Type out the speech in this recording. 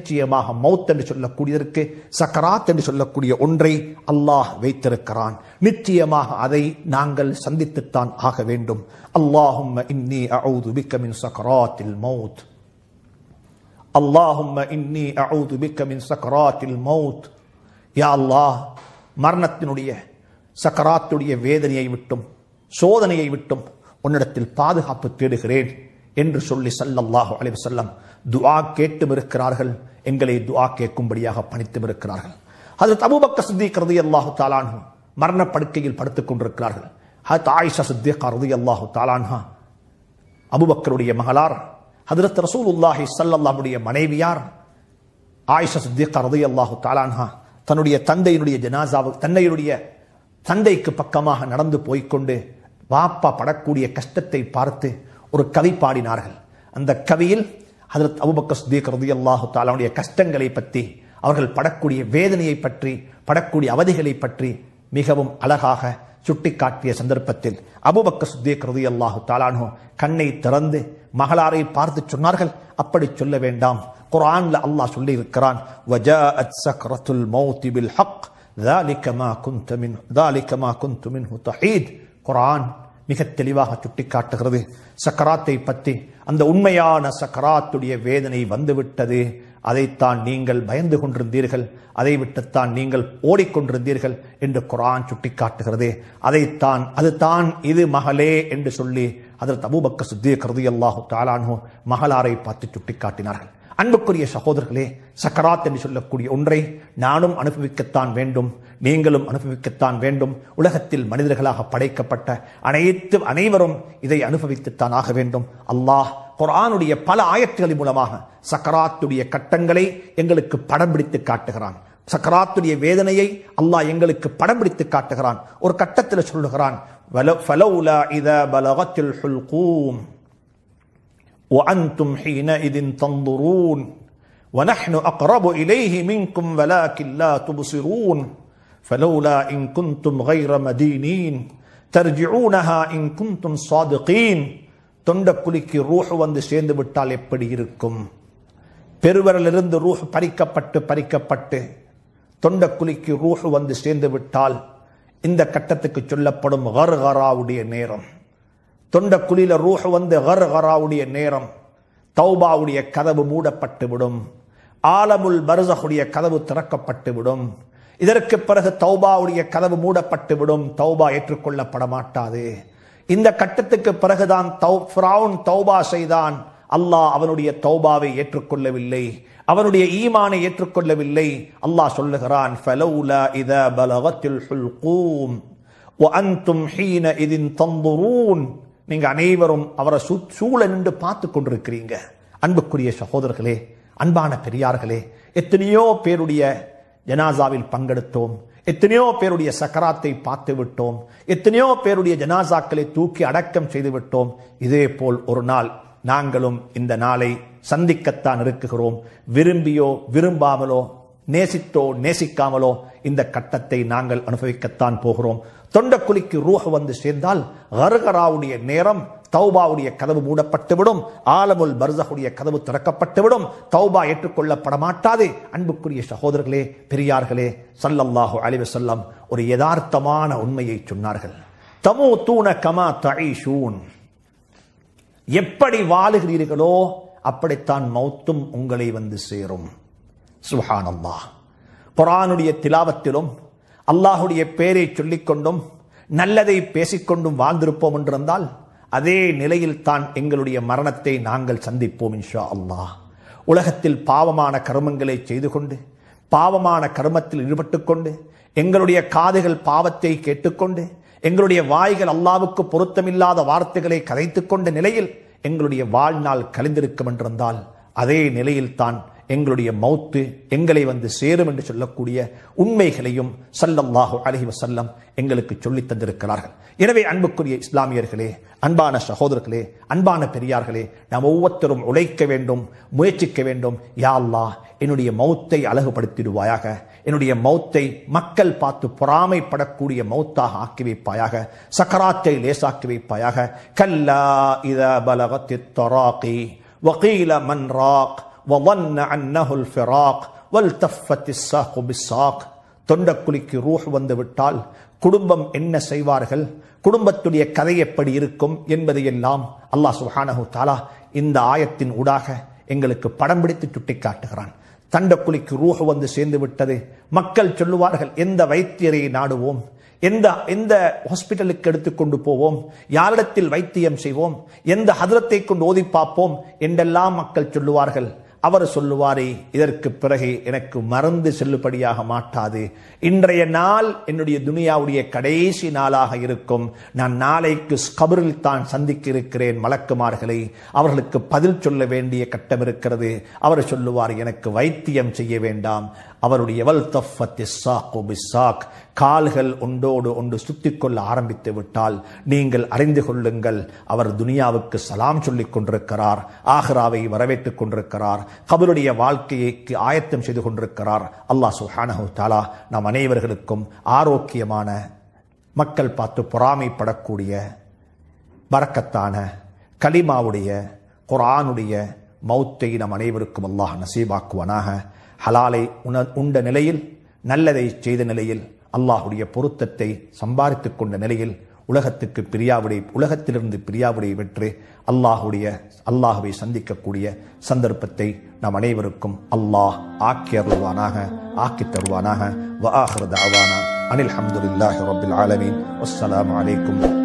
நிச்சயமாக மௌத் என்று சொல்லக்கூடியதற்கு சக்கராத் என்று சொல்லக்கூடிய ஒன்றை அல்லாஹ் வைத்திருக்கிறான் நிச்சயமாக அதை நாங்கள் சந்தித்துத்தான் ஆக வேண்டும் அல்லாஹும்ம இன்னி அஊது பிக்க மின் சக்கராத்தில் மௌத் அல்லாஹும்ம இன்னி அஊது பிக்க மின் சக்கராத்தில் மௌத் யா அல்லாஹ் மரணத்தினுடைய சக்கராத்துடைய வேதனையை விட்டும் சோதனையை விட்டும் உன்னிடத்தில் பாதுகாப்பு தேடுகிறேன் என்று சொல்லி சல்லல்லாஹு அலைஹி வஸல்லம் துஆ கேட்டும் இருக்கிறார்கள் எங்களை துஆ கேட்கும்படியாக பணித்தும் இருக்கிறார்கள் ஹஜரத் அபூபக்கர் சித்திக் ரலியல்லாஹு தஆலா அன்ஹு மரண படுக்கையில் படுத்துக் கொண்டிருக்கிறார்கள் ஹஜரத் ஆயிஷா சித்திக் ரலியல்லாஹு தஆலா அன்ஹா அபூபக்கருடைய மகளார் ஹஜரத் ரசூலுல்லாஹி ஸல்லல்லாஹுடைய மனைவியார் ஆயிஷா சித்திக் ரலியல்லாஹு தஆலா அன்ஹா தன்னுடைய தந்தையினுடைய ஜனாசாவு தன்னையுடைய தந்தைக்கு பக்கமாக நடந்து போய்க்கொண்டு வாப்பா படக்கூடிய கஷ்டத்தை பார்த்து ஒரு கவி பாடினார்கள் அந்த கவியில் ஹதரத் அபுபக்கர் சித்திக் ரலியல்லாஹு தஆலாவுடைய கஷ்டங்களை பற்றி அவர்கள் படக்கூடிய வேதனையை பற்றி படக்கூடிய அவதிகளை பற்றி மிகவும் அழகாக சுட்டிக்காட்டிய சந்தர்ப்பத்தில் அபுபக்கர் சித்திக் ரலியல்லாஹு தஆலானு கண்ணை திறந்து மகளாரை பார்த்து சொன்னார்கள் அப்படி சொல்ல வேண்டாம் குர்ஆன்ல அல்லாஹ் சொல்லி இருக்கிறான் வஜாஅத் சக்ரத்துல் மௌத் பில் ஹக் ذلك ما كنت من ذلك ما كنت منه تحيد குர்ஆன் மிக தெளிவாக சுட்டிக்காட்டுகிறது சக்கராத்தை பற்றி அந்த உண்மையான சக்கராத்துடைய வேதனை வந்துவிட்டது அதைத்தான் நீங்கள் பயந்து கொண்டிருந்தீர்கள் அதை விட்டுத்தான் நீங்கள் ஓடிக்கொண்டிருந்தீர்கள் என்று குரான் சுட்டிக்காட்டுகிறது அதைத்தான் அதுதான் இது மகளே என்று சொல்லி அதற்கு அபூபக்க சித்திய கருதி அல்லாஹு தாலானோ மகளாரை பார்த்து சுட்டிக்காட்டினார்கள் அன்புக்குரிய சகோதரர்களே சக்கராத் என்று சொல்லக்கூடிய ஒன்றை நானும் அனுபவிக்கத்தான் வேண்டும் நீங்களும் அனுபவிக்கத்தான் வேண்டும் உலகத்தில் மனிதர்களாக படைக்கப்பட்ட அனைத்து அனைவரும் இதை அனுபவித்துத்தான் ஆக வேண்டும் அல்லாஹ் குர்ஆனுடைய பல ஆயத்துகளின் மூலமாக சக்கராத்துடைய கட்டங்களை எங்களுக்கு படம் பிடித்து காட்டுகிறான் சக்கராத்துடைய வேதனையை அல்லாஹ் எங்களுக்கு படம் பிடித்து காட்டுகிறான் ஒரு கட்டத்தில் சொல்லுகிறான் "வல- ஃபலௌலா இதா பலகத்தில் ஹுல்கூம் وأنتم حينئذ تنظرون ونحن أقرب إليه منكم ولكن لا تبصرون فلولا إن كنتم غير مدينين ترجعونها إن كنتم صادقين தொண்டக்குழிக்கு ரூஹ் வந்து சேர்ந்து விட்டால் எப்படி இருக்கும் பெருவரிலிருந்து ரூஹ் பறிக்கப்பட்டு பறிக்கப்பட்டு தொண்டக்குழிக்கு ரூஹ் வந்து சேர்ந்து விட்டால் இந்த கட்டத்துக்கு சொல்லப்படும் கர்கராவுடைய நேரம் தொண்டக்குழியில ரூஹ் வந்து கர்கராவுடைய நேரம் தௌபாவுடைய கதவு மூடப்பட்டு விடும் ஆலமுல் பர்சஹுடைய கதவு திறக்கப்பட்டு விடும் இதற்கு பிறகு தௌபாவுடைய கதவு மூடப்பட்டு விடும் தௌபா ஏற்றுக்கொள்ளப்பட மாட்டாது இந்த கட்டத்துக்கு பிறகுதான் தௌ ஃபிரௌன் தௌபா செய்தான் அல்லாஹ் அவனுடைய தௌபாவை ஏற்றுக்கொள்ளவில்லை அவனுடைய ஈமானை ஏற்றுக்கொள்ளவில்லை அல்லாஹ் சொல்லுகிறான் ஃபலௌலா இதா பலகத்தில் ஹுல்கூம் وأنتم حينئذ تنظرون நீங்க அனைவரும் அவரை சூ சூழ நின்று பார்த்து கொண்டிருக்கிறீங்க அன்புக்குரிய சகோதரர்களே அன்பான பெரியார்களே எத்தனையோ பேருடைய ஜனாசாவில் பங்கெடுத்தோம் எத்தனையோ பேருடைய சக்கராத்தை பார்த்து விட்டோம் எத்தனையோ பேருடைய ஜனாசாக்களை தூக்கி அடக்கம் செய்து விட்டோம் இதே போல் ஒரு நாள் நாங்களும் இந்த நாளை சந்திக்கத்தான் இருக்குகிறோம் விரும்பியோ விரும்பாமலோ நேசித்தோ நேசிக்காமலோ இந்த கட்டத்தை நாங்கள் அனுபவிக்கத்தான் போகிறோம் தொண்டக்குழிக்கு ரூஹ் வந்து சேர்ந்தால் கர்கராவுடைய நேரம் தௌபாவுடைய கதவு மூடப்பட்டுவிடும் ஆலமுல் பர்சஹுடைய கதவு திறக்கப்பட்டுவிடும் தௌபா ஏற்றுக்கொள்ளப்பட மாட்டாது அன்புக்குரிய சகோதரர்களே பெரியார்களே ஸல்லல்லாஹு அலைஹி வஸல்லம் ஒரு யதார்த்தமான உண்மையை சொன்னார்கள் தமு தூண கமா தஈஷூன் எப்படி வாழுகிறீர்களோ அப்படித்தான் மௌத்தும் உங்களை வந்து சேரும் சுஹானல்லாஹ் குரானுடைய திலாவத்திலும் அல்லாஹுடைய பேரை சொல்லிக்கொண்டும் நல்லதை பேசிக்கொண்டும் வாழ்ந்திருப்போம் என்றிருந்தால் அதே நிலையில் தான் எங்களுடைய மரணத்தை நாங்கள் சந்திப்போம் இன்ஷா அல்லாஹ் உலகத்தில் பாவமான கர்மங்களை செய்து கொண்டு பாவமான கர்மத்தில் ஈடுபட்டு கொண்டு எங்களுடைய காதுகள் பாவத்தை கேட்டுக்கொண்டு எங்களுடைய வாய்கள் அல்லாவுக்கு பொருத்தமில்லாத வார்த்தைகளை கதைத்துக் கொண்ட நிலையில் எங்களுடைய வாழ்நாள் கழிந்திருக்கும் என்றிருந்தால் அதே நிலையில்தான் எங்களுடைய மௌத்து எங்களை வந்து சேரும் என்று சொல்லக்கூடிய உண்மைகளையும் சல்லல்லாஹு அலைஹி வஸல்லம் எங்களுக்கு சொல்லித் தந்திருக்கிறார்கள் எனவே அன்புக்குரிய இஸ்லாமியர்களே அன்பான சகோதரர்களே அன்பான பெரியார்களே நாம் ஒவ்வொருத்தரும் உழைக்க வேண்டும் முயற்சிக்க வேண்டும் யா அல்லாஹ் என்னுடைய மௌத்தை அழகுபடுத்திடுவாயாக என்னுடைய மௌத்தை மக்கள் பார்த்து பொறாமைப்படக்கூடிய மௌத்தாக ஆக்கி வைப்பாயாக சக்கராத்தை லேசாக்கி வைப்பாயாக கல்லா இத பலகத்தி தராக்கி வகீல மன் ராக் وظن أنه الفراق والتفت الساق بالساق தொண்டக்குழிக்கு ரூஹ் வந்து விட்டால் குடும்பம் என்ன செய்வார்கள் குடும்பத்துடைய கதை எப்படி இருக்கும் என்பதையெல்லாம் அல்லாஹ் சுஹானஹு தாலா இந்த ஆயத்தின் ஊடாக எங்களுக்கு படம் பிடித்து சுட்டிக்காட்டுகிறான் தண்டக்குழிக்கு ரூஹ் வந்து சேர்ந்து விட்டது மக்கள் சொல்லுவார்கள் எந்த வைத்தியரை நாடுவோம் எந்த எந்த ஹாஸ்பிட்டலுக்கு எடுத்துக்கொண்டு போவோம் யாரிடத்தில் வைத்தியம் செய்வோம் எந்த ஹதரத்தை கொண்டு ஓதி பார்ப்போம் என்றெல்லாம் மக்கள் சொல்லுவார்கள் அவர் சொல்லுவாரே இதற்கு பிறகு எனக்கு மறந்து செல்லுபடியாக மாட்டாது இன்றைய நாள் என்னுடைய துனியாவுடைய கடைசி நாளாக இருக்கும் நான் நாளைக்கு கபரில் தான் சந்திக்க இருக்கிறேன் மலக்குமார்களை அவர்களுக்கு பதில் சொல்ல வேண்டிய கட்டம் இருக்கிறது அவர் சொல்லுவார் எனக்கு வைத்தியம் செய்ய வேண்டாம் அவருடைய வல் தஃபத்தி சாக்கு பிசாக் கால்கள் ஒன்றோடு ஒன்று சுத்திக் கொள்ள ஆரம்பித்து விட்டால் நீங்கள் அறிந்து கொள்ளுங்கள் அவர் துனியாவுக்கு சலாம் சொல்லிக் கொண்டிருக்கிறார் ஆஹ்ராவை வரவேற்றுக் கொண்டிருக்கிறார் கபருடைய வாழ்க்கைக்கு ஆயத்தம் செய்து கொண்டிருக்கிறார் அல்லாஹ் சுஹானஹு தாலா நம் அனைவர்களுக்கும் ஆரோக்கியமான மக்கள் பார்த்து பொறாமைப்படக்கூடிய பரக்கத்தான கலிமாவுடைய குரானுடைய மௌத்தை நம் அனைவருக்கும் அல்லாஹ் நசீபாக்குவனாக ஹலாலை உண உண்ட நிலையில் நல்லதை செய்த நிலையில் அல்லாஹுடைய பொருத்தத்தை சம்பாதித்துக் கொண்ட நிலையில் உலகத்துக்கு பிரியாவிடை உலகத்திலிருந்து பிரியாவிடை வென்று அல்லாஹுடைய அல்லாஹுவை சந்திக்கக்கூடிய சந்தர்ப்பத்தை நம் அனைவருக்கும் அல்லாஹ் ஆக்கி அருள்வானாக ஆக்கி தருவானாக வ ஆஹிர தஅவானா அனில் ஹம்துலில்லாஹி ரப்பில் ஆலமீன் வஸ்ஸலாமு அலைக்கும்